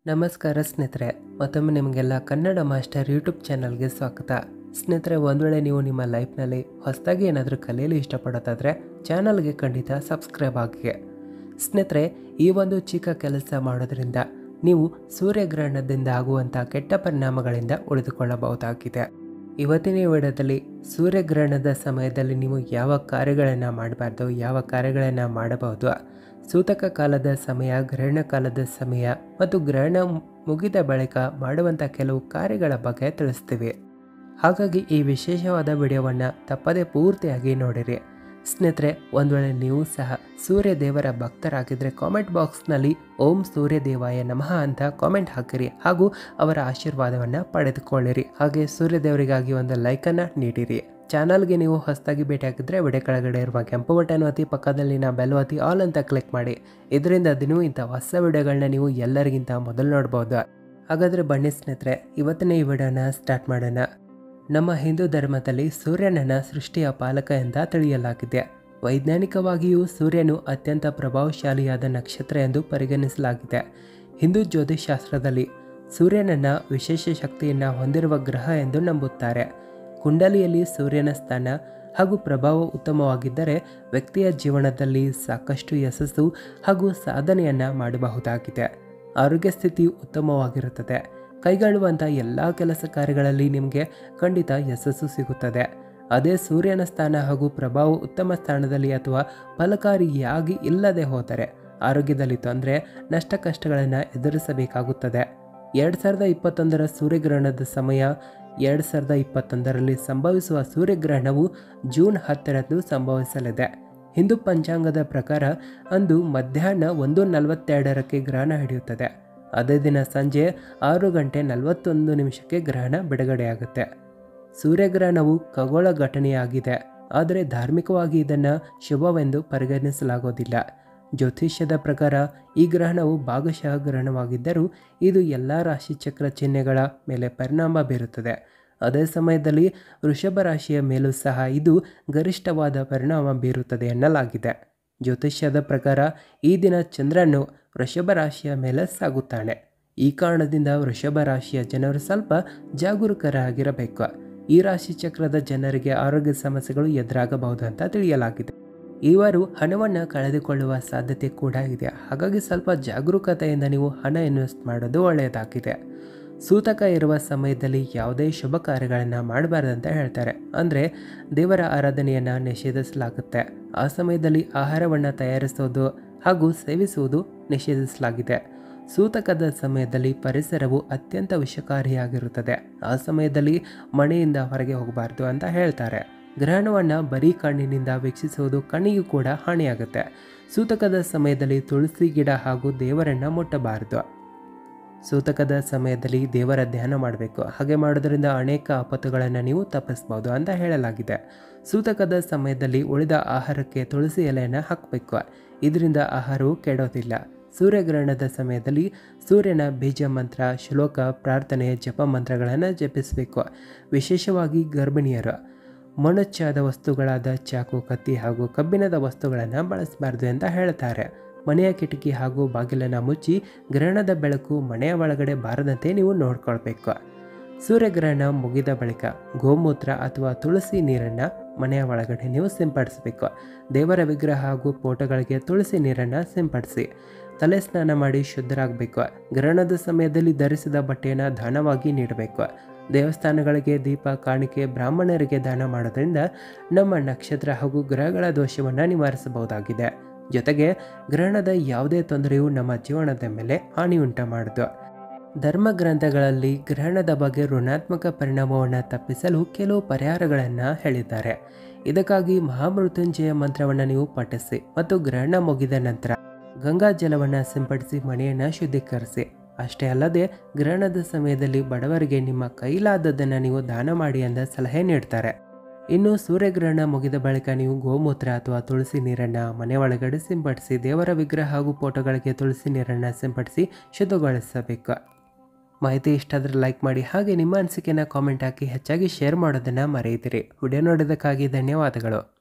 ನಮಸ್ಕಾರ ಸ್ನೇಹಿತರೆ ಮತ್ತೊಮ್ಮೆ ನಿಮಗೆಲ್ಲ ಕನ್ನಡ ಮಾಸ್ಟರ್ ಯೂಟ್ಯೂಬ್ ಚಾನಲ್ಗೆ ಸ್ವಾಗತ ಸ್ನೇಹಿತರೆ ಒಂದು ವೇಳೆ ನೀವು ನಿಮ್ಮ ಲೈಫ್ನಲ್ಲಿ ಹೊಸದಾಗಿ ಏನಾದರೂ ಕಲಿಯಲು ಇಷ್ಟಪಡೋದಾದರೆ ಚಾನಲ್ಗೆ ಖಂಡಿತ ಸಬ್ಸ್ಕ್ರೈಬ್ ಆಗಿ ಸ್ನೇಹಿತರೆ ಈ ಒಂದು ಚಿಕ್ಕ ಕೆಲಸ ಮಾಡೋದ್ರಿಂದ ನೀವು ಸೂರ್ಯಗ್ರಹಣದಿಂದ ಆಗುವಂಥ ಕೆಟ್ಟ ಪರಿಣಾಮಗಳಿಂದ ಉಳಿದುಕೊಳ್ಳಬಹುದಾಗಿದೆ ಇವತ್ತಿನ ಈ ವಿಡಿಯೋದಲ್ಲಿ ಸೂರ್ಯಗ್ರಹಣದ ಸಮಯದಲ್ಲಿ ನೀವು ಯಾವ ಕಾರ್ಯಗಳನ್ನು ಮಾಡಬಾರ್ದು ಯಾವ ಕಾರ್ಯಗಳನ್ನು ಮಾಡಬಹುದು ಸೂತಕ ಕಾಲದ ಸಮಯ ಗ್ರಹಣ ಕಾಲದ ಸಮಯ ಮತ್ತು ಗ್ರಹಣ ಮುಗಿದ ಬಳಿಕ ಮಾಡುವಂಥ ಕೆಲವು ಕಾರ್ಯಗಳ ಬಗ್ಗೆ ತಿಳಿಸ್ತೀವಿ ಹಾಗಾಗಿ ಈ ವಿಶೇಷವಾದ ವಿಡಿಯೋವನ್ನು ತಪ್ಪದೇ ಪೂರ್ತಿಯಾಗಿ ನೋಡಿರಿ ಸ್ನೇಹಿತರೆ ಒಂದು ವೇಳೆ ನೀವು ಸಹ ಸೂರ್ಯ ದೇವರ ಭಕ್ತರಾಗಿದ್ದರೆ ಕಾಮೆಂಟ್ ಬಾಕ್ಸ್ನಲ್ಲಿ ಓಂ ಸೂರ್ಯ ದೇವಾಯ ನಮಃ ಅಂತ ಕಾಮೆಂಟ್ ಹಾಕಿರಿ ಹಾಗೂ ಅವರ ಆಶೀರ್ವಾದವನ್ನು ಪಡೆದುಕೊಳ್ಳಿರಿ ಹಾಗೆ ಸೂರ್ಯ ದೇವರಿಗಾಗಿ ಒಂದು ಲೈಕನ್ನು ನೀಡಿರಿ ಚಾನಲ್ಗೆ ನೀವು ಹೊಸದಾಗಿ ಭೇಟಿ ಹಾಕಿದ್ರೆ ವಿಡಿಯೋ ಕೆಳಗಡೆ ಇರುವ ಕೆಂಪು ಬಟನ್ ಒತ್ತಿ ಪಕ್ಕದಲ್ಲಿನ ಬೆಲ್ ಒತ್ತಿ ಆಲ್ ಅಂತ ಕ್ಲಿಕ್ ಮಾಡಿ ಇದರಿಂದ ದಿನವೂ ಇಂಥ ಹೊಸ ವಿಡಿಯೋಗಳನ್ನ ನೀವು ಎಲ್ಲರಿಗಿಂತ ಮೊದಲು ನೋಡ್ಬೋದು ಹಾಗಾದರೆ ಬನ್ನಿ ಸ್ನೇಹಿತರೆ ಇವತ್ತಿನ ಈ ವಿಡಿಯೋನ ಸ್ಟಾರ್ಟ್ ಮಾಡೋಣ ನಮ್ಮ ಹಿಂದೂ ಧರ್ಮದಲ್ಲಿ ಸೂರ್ಯನನ್ನ ಸೃಷ್ಟಿಯ ಪಾಲಕ ಅಂತ ತಿಳಿಯಲಾಗಿದೆ ವೈಜ್ಞಾನಿಕವಾಗಿಯೂ ಸೂರ್ಯನು ಅತ್ಯಂತ ಪ್ರಭಾವಶಾಲಿಯಾದ ನಕ್ಷತ್ರ ಎಂದು ಪರಿಗಣಿಸಲಾಗಿದೆ ಹಿಂದೂ ಜ್ಯೋತಿಷಾಸ್ತ್ರದಲ್ಲಿ ಸೂರ್ಯನನ್ನ ವಿಶೇಷ ಶಕ್ತಿಯನ್ನು ಹೊಂದಿರುವ ಗ್ರಹ ಎಂದು ನಂಬುತ್ತಾರೆ ಕುಂಡಲಿಯಲ್ಲಿ ಸೂರ್ಯನ ಸ್ಥಾನ ಹಾಗೂ ಪ್ರಭಾವ ಉತ್ತಮವಾಗಿದ್ದರೆ ವ್ಯಕ್ತಿಯ ಜೀವನದಲ್ಲಿ ಸಾಕಷ್ಟು ಯಶಸ್ಸು ಹಾಗೂ ಸಾಧನೆಯನ್ನು ಮಾಡಬಹುದಾಗಿದೆ ಆರೋಗ್ಯ ಸ್ಥಿತಿ ಉತ್ತಮವಾಗಿರುತ್ತದೆ ಕೈಗೊಳ್ಳುವಂಥ ಎಲ್ಲ ಕೆಲಸ ಕಾರ್ಯಗಳಲ್ಲಿ ನಿಮಗೆ ಖಂಡಿತ ಯಶಸ್ಸು ಸಿಗುತ್ತದೆ ಅದೇ ಸೂರ್ಯನ ಸ್ಥಾನ ಹಾಗೂ ಪ್ರಭಾವ ಉತ್ತಮ ಸ್ಥಾನದಲ್ಲಿ ಅಥವಾ ಫಲಕಾರಿಯಾಗಿ ಇಲ್ಲದೆ ಹೋದರೆ ಆರೋಗ್ಯದಲ್ಲಿ ತೊಂದರೆ ನಷ್ಟ ಕಷ್ಟಗಳನ್ನು ಎದುರಿಸಬೇಕಾಗುತ್ತದೆ ಎರಡು ಸಾವಿರದ ಇಪ್ಪತ್ತೊಂದರ ಸೂರ್ಯಗ್ರಹಣದ ಸಮಯ ಎರಡು ಸಾವಿರದ ಇಪ್ಪತ್ತೊಂದರಲ್ಲಿ ಸಂಭವಿಸುವ ಸೂರ್ಯಗ್ರಹಣವು ಜೂನ್ ಹತ್ತರಂದು ಸಂಭವಿಸಲಿದೆ ಹಿಂದೂ ಪಂಚಾಂಗದ ಪ್ರಕಾರ ಅಂದು ಮಧ್ಯಾಹ್ನ ಒಂದು ನಲವತ್ತೆರಡರಕ್ಕೆ ಗ್ರಹಣ ಹಿಡಿಯುತ್ತದೆ ಅದೇ ದಿನ ಸಂಜೆ ಆರು ಗಂಟೆ ನಲವತ್ತೊಂದು ನಿಮಿಷಕ್ಕೆ ಗ್ರಹಣ ಬಿಡುಗಡೆಯಾಗುತ್ತೆ ಸೂರ್ಯಗ್ರಹಣವು ಖಗೋಳ ಘಟನೆಯಾಗಿದೆ ಆದರೆ ಧಾರ್ಮಿಕವಾಗಿ ಇದನ್ನು ಶುಭವೆಂದು ಪರಿಗಣಿಸಲಾಗೋದಿಲ್ಲ ಜ್ಯೋತಿಷ್ಯದ ಪ್ರಕಾರ ಈ ಗ್ರಹಣವು ಭಾಗಶಃ ಗ್ರಹಣವಾಗಿದ್ದರೂ ಇದು ಎಲ್ಲ ರಾಶಿಚಕ್ರ ಚಿಹ್ನೆಗಳ ಮೇಲೆ ಪರಿಣಾಮ ಬೀರುತ್ತದೆ ಅದೇ ಸಮಯದಲ್ಲಿ ವೃಷಭ ರಾಶಿಯ ಮೇಲೂ ಸಹ ಇದು ಗರಿಷ್ಠವಾದ ಪರಿಣಾಮ ಬೀರುತ್ತದೆ ಎನ್ನಲಾಗಿದೆ ಜ್ಯೋತಿಷ್ಯದ ಪ್ರಕಾರ ಈ ದಿನ ಚಂದ್ರನು ವೃಷಭ ರಾಶಿಯ ಮೇಲೆ ಸಾಗುತ್ತಾನೆ ಈ ಕಾರಣದಿಂದ ವೃಷಭ ರಾಶಿಯ ಜನರು ಸ್ವಲ್ಪ ಜಾಗರೂಕರಾಗಿರಬೇಕು ಈ ರಾಶಿ ಚಕ್ರದ ಜನರಿಗೆ ಆರೋಗ್ಯ ಸಮಸ್ಯೆಗಳು ಎದುರಾಗಬಹುದು ಅಂತ ತಿಳಿಯಲಾಗಿದೆ ಇವರು ಹಣವನ್ನು ಕಳೆದುಕೊಳ್ಳುವ ಸಾಧ್ಯತೆ ಕೂಡ ಇದೆ ಹಾಗಾಗಿ ಸ್ವಲ್ಪ ಜಾಗರೂಕತೆಯಿಂದ ನೀವು ಹಣ ಇನ್ವೆಸ್ಟ್ ಮಾಡೋದು ಒಳ್ಳೆಯದಾಗಿದೆ ಸೂತಕ ಇರುವ ಸಮಯದಲ್ಲಿ ಯಾವುದೇ ಶುಭ ಕಾರ್ಯಗಳನ್ನು ಮಾಡಬಾರ್ದಂತ ಹೇಳ್ತಾರೆ ಅಂದರೆ ದೇವರ ಆರಾಧನೆಯನ್ನು ನಿಷೇಧಿಸಲಾಗುತ್ತೆ ಆ ಸಮಯದಲ್ಲಿ ಆಹಾರವನ್ನು ತಯಾರಿಸೋದು ಹಾಗೂ ಸೇವಿಸುವುದು ನಿಷೇಧಿಸಲಾಗಿದೆ ಸೂತಕದ ಸಮಯದಲ್ಲಿ ಪರಿಸರವು ಅತ್ಯಂತ ವಿಷಕಾರಿಯಾಗಿರುತ್ತದೆ ಆ ಸಮಯದಲ್ಲಿ ಮನೆಯಿಂದ ಹೊರಗೆ ಹೋಗಬಾರ್ದು ಅಂತ ಹೇಳ್ತಾರೆ ಗ್ರಹಣವನ್ನು ಬರೀ ಕಣ್ಣಿನಿಂದ ವೀಕ್ಷಿಸುವುದು ಕಣ್ಣಿಗೂ ಕೂಡ ಹಾನಿಯಾಗುತ್ತೆ ಸೂತಕದ ಸಮಯದಲ್ಲಿ ತುಳಸಿ ಗಿಡ ಹಾಗೂ ದೇವರನ್ನು ಮುಟ್ಟಬಾರದು ಸೂತಕದ ಸಮಯದಲ್ಲಿ ದೇವರ ಧ್ಯಾನ ಮಾಡಬೇಕು ಹಾಗೆ ಮಾಡೋದ್ರಿಂದ ಅನೇಕ ಆಪತ್ತುಗಳನ್ನು ನೀವು ತಪ್ಪಿಸ್ಬೋದು ಅಂತ ಹೇಳಲಾಗಿದೆ ಸೂತಕದ ಸಮಯದಲ್ಲಿ ಉಳಿದ ಆಹಾರಕ್ಕೆ ತುಳಸಿ ಎಲೆಯನ್ನು ಹಾಕಬೇಕು ಇದರಿಂದ ಆಹಾರವು ಕೆಡೋದಿಲ್ಲ ಸೂರ್ಯಗ್ರಹಣದ ಸಮಯದಲ್ಲಿ ಸೂರ್ಯನ ಬೀಜ ಮಂತ್ರ ಶ್ಲೋಕ ಪ್ರಾರ್ಥನೆ ಜಪ ಮಂತ್ರಗಳನ್ನು ಜಪಿಸಬೇಕು ವಿಶೇಷವಾಗಿ ಗರ್ಭಿಣಿಯರು ಮೊಣಚಾದ ವಸ್ತುಗಳಾದ ಚಾಕು ಕತ್ತಿ ಹಾಗೂ ಕಬ್ಬಿಣದ ವಸ್ತುಗಳನ್ನು ಬಳಸಬಾರ್ದು ಅಂತ ಹೇಳ್ತಾರೆ ಮನೆಯ ಕಿಟಕಿ ಹಾಗೂ ಬಾಗಿಲನ್ನು ಮುಚ್ಚಿ ಗ್ರಹಣದ ಬೆಳಕು ಮನೆಯ ಒಳಗಡೆ ಬಾರದಂತೆ ನೀವು ನೋಡ್ಕೊಳ್ಬೇಕು ಸೂರ್ಯಗ್ರಹಣ ಮುಗಿದ ಬಳಿಕ ಗೋಮೂತ್ರ ಅಥವಾ ತುಳಸಿ ನೀರನ್ನು ಮನೆಯ ಒಳಗಡೆ ನೀವು ಸಿಂಪಡಿಸಬೇಕು ದೇವರ ವಿಗ್ರಹ ಹಾಗೂ ಫೋಟೋಗಳಿಗೆ ತುಳಸಿ ನೀರನ್ನು ಸಿಂಪಡಿಸಿ ತಲೆ ಸ್ನಾನ ಮಾಡಿ ಶುದ್ಧರಾಗಬೇಕು ಗ್ರಹಣದ ಸಮಯದಲ್ಲಿ ಧರಿಸಿದ ಬಟ್ಟೆಯನ್ನು ದಾನವಾಗಿ ನೀಡಬೇಕು ದೇವಸ್ಥಾನಗಳಿಗೆ ದೀಪ ಕಾಣಿಕೆ ಬ್ರಾಹ್ಮಣರಿಗೆ ದಾನ ಮಾಡೋದ್ರಿಂದ ನಮ್ಮ ನಕ್ಷತ್ರ ಹಾಗೂ ಗ್ರಹಗಳ ದೋಷವನ್ನು ನಿವಾರಿಸಬಹುದಾಗಿದೆ ಜೊತೆಗೆ ಗ್ರಹಣದ ಯಾವುದೇ ತೊಂದರೆಯು ನಮ್ಮ ಜೀವನದ ಮೇಲೆ ಹಾನಿ ಉಂಟು ಮಾಡಿತು ಧರ್ಮ ಗ್ರಂಥಗಳಲ್ಲಿ ಗ್ರಹಣದ ಬಗ್ಗೆ ಋಣಾತ್ಮಕ ಪರಿಣಾಮವನ್ನು ತಪ್ಪಿಸಲು ಕೆಲವು ಪರಿಹಾರಗಳನ್ನು ಹೇಳಿದ್ದಾರೆ ಇದಕ್ಕಾಗಿ ಮಹಾಮೃತ್ಯುಂಜಯ ಮಂತ್ರವನ್ನು ನೀವು ಪಠಿಸಿ ಮತ್ತು ಗ್ರಹಣ ಮುಗಿದ ನಂತರ ಗಂಗಾ ಜಲವನ್ನು ಸಿಂಪಡಿಸಿ ಮನೆಯನ್ನು ಶುದ್ಧೀಕರಿಸಿ ಅಷ್ಟೇ ಅಲ್ಲದೆ ಗ್ರಹಣದ ಸಮಯದಲ್ಲಿ ಬಡವರಿಗೆ ನಿಮ್ಮ ಕೈಲಾದದ್ದನ್ನು ನೀವು ದಾನ ಮಾಡಿ ಎಂದ ಸಲಹೆ ನೀಡ್ತಾರೆ ಇನ್ನು ಸೂರ್ಯಗ್ರಹಣ ಮುಗಿದ ಬಳಿಕ ನೀವು ಗೋಮೂತ್ರ ಅಥವಾ ತುಳಸಿ ನೀರನ್ನು ಮನೆ ಒಳಗಡೆ ಸಿಂಪಡಿಸಿ ದೇವರ ವಿಗ್ರಹ ಹಾಗೂ ಫೋಟೋಗಳಿಗೆ ತುಳಸಿ ನೀರನ್ನು ಸಿಂಪಡಿಸಿ ಶುದ್ಧಗೊಳಿಸಬೇಕು ಮಾಹಿತಿ ಇಷ್ಟ ಆದರೆ ಲೈಕ್ ಮಾಡಿ ಹಾಗೆ ನಿಮ್ಮ ಅನಿಸಿಕೆನ ಕಾಮೆಂಟ್ ಹಾಕಿ ಹೆಚ್ಚಾಗಿ ಶೇರ್ ಮಾಡೋದನ್ನು ಮರೆಯುತ್ತೀರಿ ವಿಡಿಯೋ ನೋಡೋದಕ್ಕಾಗಿ ಧನ್ಯವಾದಗಳು